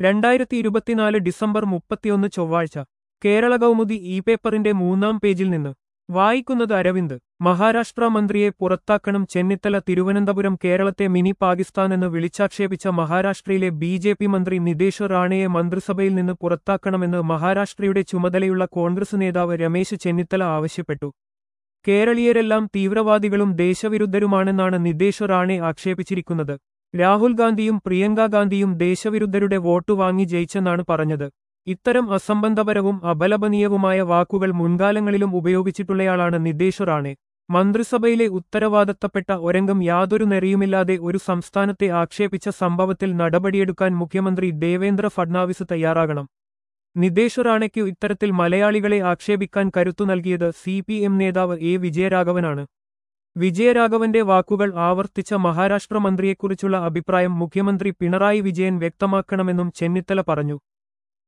രണ്ടായിരത്തി ഇരുപത്തിനാല് ഡിസംബർ മുപ്പത്തിയൊന്ന് ചൊവ്വാഴ്ച കേരള കൗമുദി ഇ പേപ്പറിന്റെ മൂന്നാം പേജിൽ നിന്ന് വായിക്കുന്നത് അരവിന്ദ് മഹാരാഷ്ട്ര മന്ത്രിയെ പുറത്താക്കണം ചെന്നിത്തല തിരുവനന്തപുരം കേരളത്തെ മിനി പാകിസ്ഥാനെന്ന് വിളിച്ചാക്ഷേപിച്ച മഹാരാഷ്ട്രയിലെ ബി ജെ പി മന്ത്രി നിതേഷ് റാണയെ മന്ത്രിസഭയിൽ നിന്ന് പുറത്താക്കണമെന്ന് മഹാരാഷ്ട്രയുടെ ചുമതലയുള്ള കോൺഗ്രസ് നേതാവ് രമേശ് ചെന്നിത്തല ആവശ്യപ്പെട്ടു കേരളീയരെല്ലാം തീവ്രവാദികളും ദേശവിരുദ്ധരുമാണെന്നാണ് നിതേഷ് റാണെ ആക്ഷേപിച്ചിരിക്കുന്നത് രാഹുൽ ഗാന്ധിയും പ്രിയങ്ക ഗാന്ധിയും ദേശവിരുദ്ധരുടെ വോട്ടു വാങ്ങി ജയിച്ചെന്നാണ് പറഞ്ഞത് ഇത്തരം അസംബന്ധപരവും അപലപനീയവുമായ വാക്കുകൾ മുൻകാലങ്ങളിലും ഉപയോഗിച്ചിട്ടുള്ളയാളാണ് നിതേഷ് റാണെ മന്ത്രിസഭയിലെ ഉത്തരവാദത്തപ്പെട്ട ഒരംഗം യാതൊരു നെറിയുമില്ലാതെ ഒരു സംസ്ഥാനത്തെ ആക്ഷേപിച്ച സംഭവത്തിൽ നടപടിയെടുക്കാൻ മുഖ്യമന്ത്രി ദേവേന്ദ്ര ഫഡ്നാവിസ് തയ്യാറാകണം നിതേഷ് റാണയ്ക്കു ഇത്തരത്തിൽ മലയാളികളെ ആക്ഷേപിക്കാൻ കരുത്തു നൽകിയത് സി പി എം നേതാവ് എ വിജയരാഘവനാണ് വിജയരാഘവന്റെ വാക്കുകൾ ആവർത്തിച്ച മഹാരാഷ്ട്ര മന്ത്രിയെക്കുറിച്ചുള്ള അഭിപ്രായം മുഖ്യമന്ത്രി പിണറായി വിജയൻ വ്യക്തമാക്കണമെന്നും ചെന്നിത്തല പറഞ്ഞു